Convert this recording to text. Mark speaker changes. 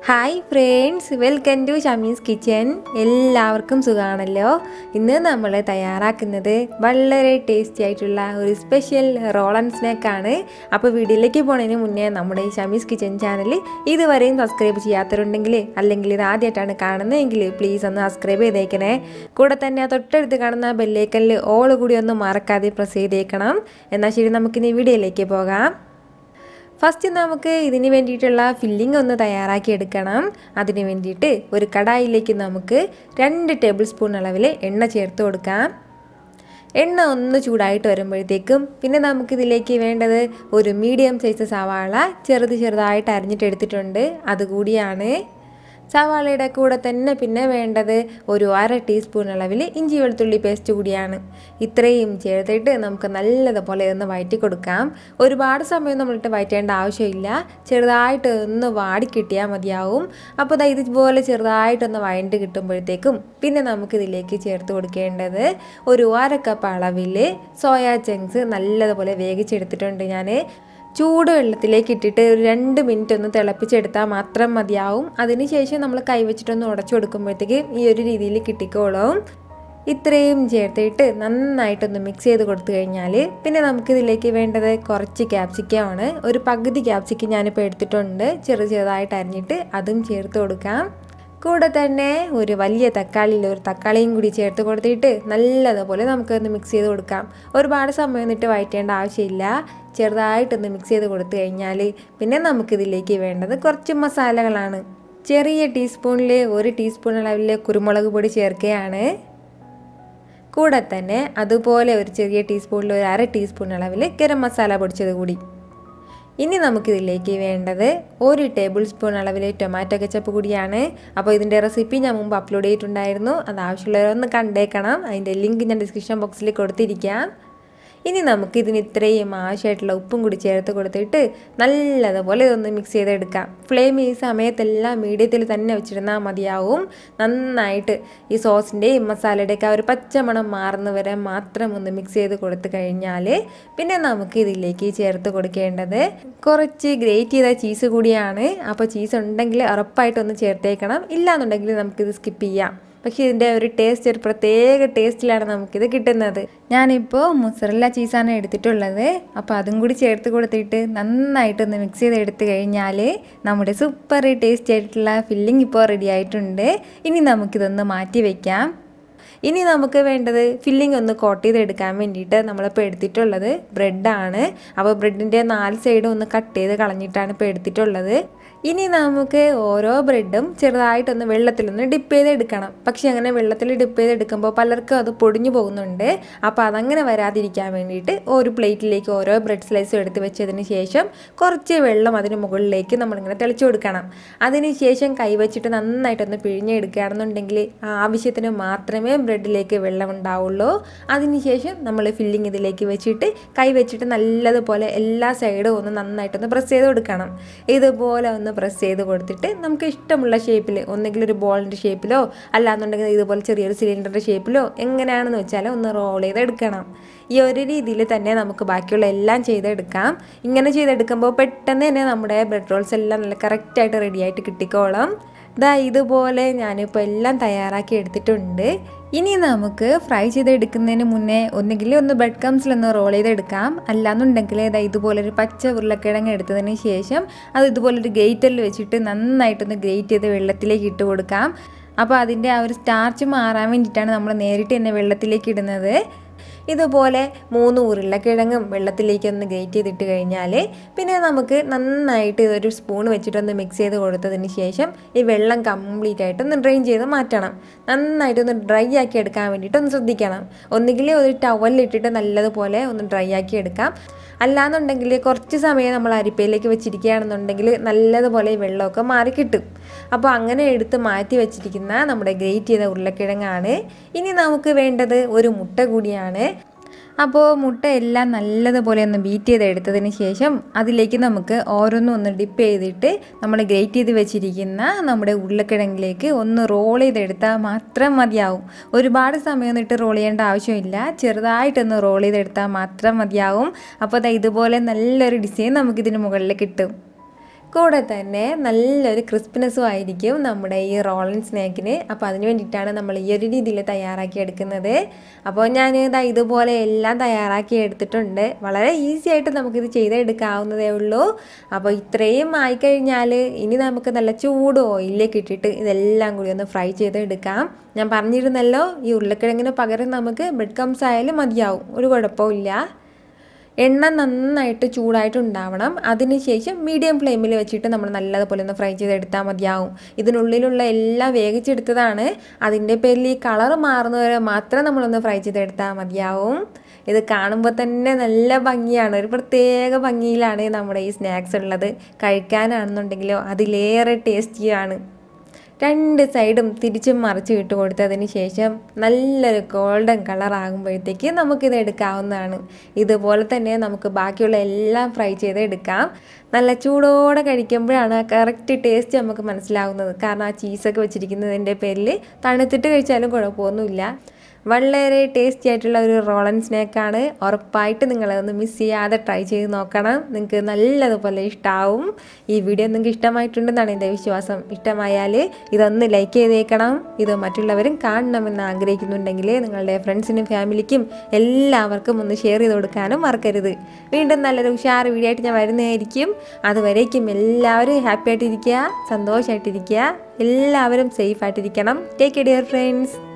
Speaker 1: hi friends welcome to Shamees kitchen എല്ലാവർക്കും സുഖമാണല്ലോ ഇന്ന് നമ്മൾ തയ്യാറാക്കുന്നത് വളരെ ടേസ്റ്റി ആയിട്ടുള്ള ഒരു സ്പെഷ്യൽ റോൾ ആൻഡ് സ്നാക്കാണ് അപ്പോൾ വീഡിയോയിലേക്ക് പോണതിന് മുന്നേ നമ്മുടെ ഈ ഷമീസ് കിച്ചൻ ചാനൽ ഇതുവരെയും സബ്സ്ക്രൈബ് ചെയ്യാത്തവരുണ്ടെങ്കിൽ അല്ലെങ്കിൽ ഇത് ആദ്യമായിട്ടാണ് കാണുന്നതെങ്കിൽ പ്ലീസ് ഒന്ന് സബ്സ്ക്രൈബ് ചെയ്തേക്കണേ കൂടെ തന്നെ ആ തൊട്ടടുത്ത് കാണുന്ന ബെല്ലേക്കലിൽ ഓൾ കൂടി ഒന്ന് മറക്കാതെ പ്രസ് ചെയ്തേക്കണം എന്നാൽ ശരി നമുക്കിനി വീഡിയോയിലേക്ക് പോകാം ഫസ്റ്റ് നമുക്ക് ഇതിന് വേണ്ടിയിട്ടുള്ള ഫില്ലിംഗ് ഒന്ന് തയ്യാറാക്കി എടുക്കണം അതിന് വേണ്ടിയിട്ട് ഒരു കടായിലേക്ക് നമുക്ക് രണ്ട് ടേബിൾ സ്പൂൺ അളവിൽ എണ്ണ ചേർത്ത് കൊടുക്കാം എണ്ണ ഒന്ന് ചൂടായിട്ട് വരുമ്പോഴത്തേക്കും പിന്നെ നമുക്കിതിലേക്ക് വേണ്ടത് ഒരു മീഡിയം സൈസ് സവാള ചെറുത് ചെറുതായിട്ട് അരിഞ്ഞിട്ട് എടുത്തിട്ടുണ്ട് അതുകൂടിയാണ് സവാളയുടെ കൂടെ തന്നെ പിന്നെ വേണ്ടത് ഒരു അര ടീസ്പൂൺ അളവിൽ ഇഞ്ചി വെളുത്തുള്ളി പേസ്റ്റ് കൂടിയാണ് ഇത്രയും ചേർത്തിട്ട് നമുക്ക് നല്ലതുപോലെ ഒന്ന് വഴറ്റി കൊടുക്കാം ഒരുപാട് സമയം നമ്മളിട്ട് വഴറ്റേണ്ട ആവശ്യമില്ല ചെറുതായിട്ട് ഒന്ന് വാടി കിട്ടിയാൽ മതിയാവും അപ്പോൾ ദാ ഇതുപോലെ ചെറുതായിട്ടൊന്ന് വഴണ്ട് കിട്ടുമ്പോഴത്തേക്കും പിന്നെ നമുക്കിതിലേക്ക് ചേർത്ത് കൊടുക്കേണ്ടത് ഒരു അര കപ്പ് അളവിൽ സോയാ ചങ്ക്സ് നല്ലതുപോലെ വേവിച്ചെടുത്തിട്ടുണ്ട് ഞാൻ ചൂട് വെള്ളത്തിലേക്ക് ഇട്ടിട്ട് ഒരു രണ്ട് മിനിറ്റ് ഒന്ന് തിളപ്പിച്ചെടുത്താൽ മാത്രം മതിയാവും അതിനുശേഷം നമ്മൾ കൈവച്ചിട്ടൊന്ന് ഉടച്ചു കൊടുക്കുമ്പോഴത്തേക്ക് ഈ ഒരു രീതിയിൽ കിട്ടിക്കോളും ഇത്രയും ചേർത്തിട്ട് നന്നായിട്ടൊന്ന് മിക്സ് ചെയ്ത് കൊടുത്തു കഴിഞ്ഞാൽ പിന്നെ നമുക്കിതിലേക്ക് വേണ്ടത് കുറച്ച് ക്യാപ്സിക്കമാണ് ഒരു പകുതി ക്യാപ്സിക്കം ഞാനിപ്പോൾ എടുത്തിട്ടുണ്ട് ചെറു ചെറുതായിട്ട് അരിഞ്ഞിട്ട് അതും ചേർത്ത് കൊടുക്കാം കൂടെ തന്നെ ഒരു വലിയ തക്കാളിയിൽ ഒരു തക്കാളിയും കൂടി ചേർത്ത് കൊടുത്തിട്ട് നല്ലതുപോലെ നമുക്കൊന്ന് മിക്സ് ചെയ്ത് കൊടുക്കാം ഒരുപാട് സമയം ഇട്ട് വഴറ്റേണ്ട ആവശ്യമില്ല ചെറുതായിട്ടൊന്ന് മിക്സ് ചെയ്ത് കൊടുത്തു കഴിഞ്ഞാൽ പിന്നെ നമുക്കിതിലേക്ക് വേണ്ടത് കുറച്ച് മസാലകളാണ് ചെറിയ ടീസ്പൂണിൽ ഒരു ടീസ്പൂൺ അളവിൽ കുരുമുളക് പൊടി ചേർക്കുകയാണ് കൂടെ തന്നെ അതുപോലെ ഒരു ചെറിയ ടീസ്പൂണിൽ ഒരു അര ടീസ്പൂൺ അളവിൽ ഗരം മസാല പൊടിച്ചത് കൂടി ഇനി നമുക്കിതിലേക്ക് വേണ്ടത് ഒരു ടേബിൾ സ്പൂൺ അളവിൽ ടൊമാറ്റോ കെച്ചപ്പ് കൂടിയാണ് അപ്പോൾ ഇതിൻ്റെ റെസിപ്പി ഞാൻ മുമ്പ് അപ്ലോഡ് ചെയ്തിട്ടുണ്ടായിരുന്നു അത് ആവശ്യമുള്ളവരൊന്ന് കണ്ടേക്കണം അതിൻ്റെ ലിങ്ക് ഞാൻ ഡിസ്ക്രിപ്ഷൻ ബോക്സിൽ കൊടുത്തിരിക്കാം ഇനി നമുക്ക് ഇതിന് ഇത്രയും ആവശ്യമായിട്ടുള്ള ഉപ്പും കൂടി ചേർത്ത് കൊടുത്തിട്ട് നല്ലതുപോലെ ഇതൊന്ന് മിക്സ് ചെയ്തെടുക്കാം ഫ്ലെയിം ഈ സമയത്തെല്ലാം മീഡിയത്തിൽ തന്നെ വെച്ചിരുന്നാൽ മതിയാവും നന്നായിട്ട് ഈ സോസിൻ്റെയും മസാലയുടെയൊക്കെ ആ ഒരു പച്ചമണം മാറുന്ന വരെ മാത്രം ഒന്ന് മിക്സ് ചെയ്ത് കൊടുത്തു കഴിഞ്ഞാൽ പിന്നെ നമുക്ക് ഇതിലേക്ക് ചേർത്ത് കൊടുക്കേണ്ടത് കുറച്ച് ഗ്രേറ്റ് ചെയ്ത ചീസ് കൂടിയാണ് അപ്പോൾ ചീസ് ഉണ്ടെങ്കിൽ ഉറപ്പായിട്ടൊന്ന് ചേർത്തേക്കണം ഇല്ലാന്നുണ്ടെങ്കിൽ നമുക്കിത് സ്കിപ്പ് ചെയ്യാം പക്ഷേ ഇതിൻ്റെ ഒരു ടേസ്റ്റ് ഒരു പ്രത്യേക ടേസ്റ്റിലാണ് നമുക്കിത് കിട്ടുന്നത് ഞാനിപ്പോൾ മുസറല്ല ചീസാണ് എടുത്തിട്ടുള്ളത് അപ്പോൾ അതും കൂടി ചേർത്ത് കൊടുത്തിട്ട് നന്നായിട്ടൊന്ന് മിക്സ് ചെയ്ത് എടുത്തു കഴിഞ്ഞാൽ നമ്മുടെ സൂപ്പർ ടേസ്റ്റി ആയിട്ടുള്ള ഫില്ലിംഗ് ഇപ്പോൾ റെഡി ആയിട്ടുണ്ട് ഇനി നമുക്കിതൊന്ന് മാറ്റി വയ്ക്കാം ഇനി നമുക്ക് വേണ്ടത് ഫില്ലിംഗ് ഒന്ന് കോട്ട് ചെയ്തെടുക്കാൻ വേണ്ടിയിട്ട് നമ്മളിപ്പോൾ എടുത്തിട്ടുള്ളത് ബ്രെഡാണ് അപ്പോൾ ബ്രെഡിൻ്റെ നാല് സൈഡും ഒന്ന് കട്ട് ചെയ്ത് കളഞ്ഞിട്ടാണ് ഇപ്പോൾ എടുത്തിട്ടുള്ളത് ഇനി നമുക്ക് ഓരോ ബ്രെഡും ചെറുതായിട്ടൊന്ന് വെള്ളത്തിലൊന്ന് ഡിപ്പ് ചെയ്തെടുക്കണം പക്ഷേ അങ്ങനെ വെള്ളത്തിൽ ഡിപ്പ് ചെയ്തെടുക്കുമ്പോൾ പലർക്കും അത് പൊടിഞ്ഞു പോകുന്നുണ്ട് അപ്പോൾ അതങ്ങനെ വരാതിരിക്കാൻ വേണ്ടിയിട്ട് ഒരു പ്ലേറ്റിലേക്ക് ഓരോ ബ്രെഡ് സ്ലൈസും എടുത്ത് വെച്ചതിന് ശേഷം കുറച്ച് വെള്ളം അതിന് മുകളിലേക്ക് നമ്മളിങ്ങനെ തെളിച്ചു കൊടുക്കണം അതിന് ശേഷം കൈവച്ചിട്ട് നന്നായിട്ടൊന്ന് പിഴിഞ്ഞെടുക്കുകയാണെന്നുണ്ടെങ്കിൽ ആവശ്യത്തിന് മാത്രമേ ബ്രെഡിലേക്ക് വെള്ളം ഉണ്ടാവുള്ളൂ അതിനുശേഷം നമ്മൾ ഫില്ലിങ് ഇതിലേക്ക് വെച്ചിട്ട് കൈ വെച്ചിട്ട് നല്ലതുപോലെ എല്ലാ സൈഡും ഒന്ന് നന്നായിട്ടൊന്ന് പ്രസ് ചെയ്ത് കൊടുക്കണം ഇതുപോലെ ഒന്ന് പ്രസ് ചെയ്ത് കൊടുത്തിട്ട് നമുക്ക് ഇഷ്ടമുള്ള ഷേപ്പിൽ ഒന്നെങ്കിൽ ഒരു ബോളിൻ്റെ ഷേപ്പിലോ അല്ലാന്നുണ്ടെങ്കിൽ ഇതുപോലെ ചെറിയൊരു സിലിണ്ടറിൻ്റെ ഷേപ്പിലോ എങ്ങനെയാണെന്ന് വെച്ചാൽ ഒന്ന് റോൾ ചെയ്തെടുക്കണം ഈ ഒരു രീതിയിൽ തന്നെ നമുക്ക് ബാക്കിയുള്ള എല്ലാം ചെയ്തെടുക്കാം ഇങ്ങനെ ചെയ്തെടുക്കുമ്പോൾ പെട്ടെന്ന് തന്നെ നമ്മുടെ ബ്രെഡ് റോൾസ് എല്ലാം നല്ല കറക്റ്റായിട്ട് റെഡിയായിട്ട് കിട്ടിക്കോളും ഇതാ ഇതുപോലെ ഞാനിപ്പോൾ എല്ലാം തയ്യാറാക്കി എടുത്തിട്ടുണ്ട് ഇനി നമുക്ക് ഫ്രൈ ചെയ്തെടുക്കുന്നതിന് മുന്നേ ഒന്നുകിൽ ഒന്ന് ബ്രെഡ് കംസിലൊന്ന് റോൾ ചെയ്തെടുക്കാം അല്ലാന്നുണ്ടെങ്കിൽ ഇതാ ഇതുപോലൊരു പച്ച ഉരുളക്കിഴങ്ങ് എടുത്തതിന് ശേഷം അത് ഇതുപോലൊരു ഗ്രേറ്ററിൽ വെച്ചിട്ട് നന്നായിട്ടൊന്ന് ഗ്രേറ്റ് ചെയ്ത് വെള്ളത്തിലേക്ക് ഇട്ട് കൊടുക്കാം അപ്പോൾ അതിൻ്റെ ആ ഒരു സ്റ്റാർച്ച് മാറാൻ വേണ്ടിയിട്ടാണ് നമ്മൾ നേരിട്ട് തന്നെ വെള്ളത്തിലേക്ക് ഇടുന്നത് ഇതുപോലെ മൂന്ന് ഉരുളക്കിഴങ്ങും വെള്ളത്തിലേക്ക് ഒന്ന് ഗ്രേറ്റ് ചെയ്തിട്ട് കഴിഞ്ഞാൽ പിന്നെ നമുക്ക് നന്നായിട്ട് ഇതൊരു സ്പൂൺ വെച്ചിട്ടൊന്ന് മിക്സ് ചെയ്ത് കൊടുത്തതിന് ശേഷം ഈ വെള്ളം കംപ്ലീറ്റ് ആയിട്ടൊന്ന് ഡ്രെയിൻ ചെയ്ത് മാറ്റണം നന്നായിട്ടൊന്ന് ഡ്രൈ ആക്കി എടുക്കാൻ വേണ്ടിയിട്ട് ഒന്ന് ശ്രദ്ധിക്കണം ഒന്നുകിൽ ഒരു ടവലിലിട്ടിട്ട് നല്ലതുപോലെ ഒന്ന് ഡ്രൈ ആക്കി എടുക്കാം അല്ലാന്നുണ്ടെങ്കിൽ കുറച്ച് സമയം നമ്മൾ അരിപ്പയിലേക്ക് വെച്ചിരിക്കുകയാണെന്നുണ്ടെങ്കിൽ നല്ലതുപോലെ ഈ വെള്ളമൊക്കെ മാറി കിട്ടും അപ്പോൾ അങ്ങനെ എടുത്ത് മാറ്റി വെച്ചിരിക്കുന്ന നമ്മുടെ ഗ്രേറ്റ് ചെയ്ത ഉരുളക്കിഴങ്ങാണ് ഇനി നമുക്ക് വേണ്ടത് ഒരു മുട്ട കൂടിയാണ് അപ്പോൾ മുട്ട എല്ലാം നല്ലതുപോലെ ഒന്ന് ബീറ്റ് ചെയ്ത് എടുത്തതിന് ശേഷം അതിലേക്ക് നമുക്ക് ഓരോന്നും ഒന്ന് ഡിപ്പ് ചെയ്തിട്ട് നമ്മൾ ഗ്രേറ്റ് ചെയ്ത് വെച്ചിരിക്കുന്ന നമ്മുടെ ഉരുളക്കിഴങ്ങിലേക്ക് ഒന്ന് റോൾ ചെയ്തെടുത്താൽ മാത്രം മതിയാവും ഒരുപാട് സമയം ഇട്ട് റോൾ ചെയ്യേണ്ട ആവശ്യമില്ല ചെറുതായിട്ടൊന്ന് റോൾ ചെയ്തെടുത്താൽ മാത്രം മതിയാവും അപ്പോൾ ദാ ഇതുപോലെ നല്ലൊരു ഡിസൈൻ നമുക്കിതിന് മുകളിൽ കിട്ടും കൂടെ തന്നെ നല്ലൊരു ക്രിസ്പിനെസ്സും ആയിരിക്കും നമ്മുടെ ഈ റോളൻ സ്നാക്കിന് അപ്പോൾ അതിന് വേണ്ടിയിട്ടാണ് നമ്മൾ ഈ ഒരു രീതിയിൽ തയ്യാറാക്കി എടുക്കുന്നത് അപ്പോൾ ഞാൻ ഇതാ ഇതുപോലെ എല്ലാം തയ്യാറാക്കി എടുത്തിട്ടുണ്ട് വളരെ ഈസി ആയിട്ട് നമുക്കിത് ചെയ്തെടുക്കാവുന്നതേ ഉള്ളൂ അപ്പോൾ ഇത്രയും ആയിക്കഴിഞ്ഞാൽ ഇനി നമുക്ക് നല്ല ചൂട് ഓയിലേക്ക് ഇട്ടിട്ട് ഇതെല്ലാം കൂടി ഒന്ന് ഫ്രൈ ചെയ്തെടുക്കാം ഞാൻ പറഞ്ഞിരുന്നല്ലോ ഈ ഉരുളക്കിഴങ്ങിന് പകരം നമുക്ക് ബ്രെഡ് കംസ് ആയാലും മതിയാവും ഒരു കുഴപ്പമില്ല എണ്ണ നന്നായിട്ട് ചൂടായിട്ടുണ്ടാവണം അതിനുശേഷം മീഡിയം ഫ്ലെയിമിൽ വെച്ചിട്ട് നമ്മൾ നല്ലതുപോലെ ഒന്ന് ഫ്രൈ ചെയ്തെടുത്താൽ മതിയാവും ഇതിനുള്ളിലുള്ള എല്ലാം വേവിച്ചെടുത്തതാണ് അതിൻ്റെ പേരിൽ ഈ കളർ മാറുന്നവരെ മാത്രം നമ്മളൊന്ന് ഫ്രൈ ചെയ്തെടുത്താൽ മതിയാവും ഇത് കാണുമ്പോൾ തന്നെ നല്ല ഭംഗിയാണ് ഒരു പ്രത്യേക ഭംഗിയിലാണ് നമ്മുടെ ഈ സ്നാക്സ് ഉള്ളത് കഴിക്കാനാണെന്നുണ്ടെങ്കിലോ അതിലേറെ ടേസ്റ്റിയാണ് രണ്ട് സൈഡും തിരിച്ചും മറിച്ച് ഇട്ട് കൊടുത്തതിന് ശേഷം നല്ലൊരു ഗോൾഡൻ കളർ ആകുമ്പോഴത്തേക്ക് നമുക്കിത് എടുക്കാവുന്നതാണ് ഇതുപോലെ തന്നെ നമുക്ക് ബാക്കിയുള്ള എല്ലാം ഫ്രൈ ചെയ്ത് എടുക്കാം നല്ല ചൂടോടെ കഴിക്കുമ്പോഴാണ് കറക്റ്റ് ടേസ്റ്റ് നമുക്ക് മനസ്സിലാവുന്നത് കാരണം ആ ചീസൊക്കെ വെച്ചിരിക്കുന്നതിൻ്റെ പേരിൽ തണുത്തിട്ട് കഴിച്ചാലും കുഴപ്പമൊന്നുമില്ല വളരെ ടേസ്റ്റി ആയിട്ടുള്ള ഒരു റോളൻ സ്നാക്കാണ് ഉറപ്പായിട്ട് നിങ്ങളതൊന്ന് മിസ് ചെയ്യാതെ ട്രൈ ചെയ്ത് നോക്കണം നിങ്ങൾക്ക് നല്ലതുപോലെ ഇഷ്ടമാവും ഈ വീഡിയോ നിങ്ങൾക്ക് ഇഷ്ടമായിട്ടുണ്ടെന്നാണ് എൻ്റെ വിശ്വാസം ഇഷ്ടമായാൽ ഇതൊന്ന് ലൈക്ക് ചെയ്തേക്കണം ഇത് മറ്റുള്ളവരും കാണണമെന്ന് ആഗ്രഹിക്കുന്നുണ്ടെങ്കിൽ നിങ്ങളുടെ ഫ്രണ്ട്സിനും ഫാമിലിക്കും എല്ലാവർക്കും ഒന്ന് ഷെയർ ചെയ്ത് കൊടുക്കാനും മറക്കരുത് വീണ്ടും നല്ലൊരു ഉഷാർ വീഡിയോ ആയിട്ട് ഞാൻ വരുന്നതായിരിക്കും അതുവരേക്കും എല്ലാവരും ഹാപ്പി ആയിട്ടിരിക്കുക സന്തോഷമായിട്ടിരിക്കുക എല്ലാവരും സേഫ് ആയിട്ടിരിക്കണം ടേക്ക് കെയർ ഫ്രണ്ട്സ്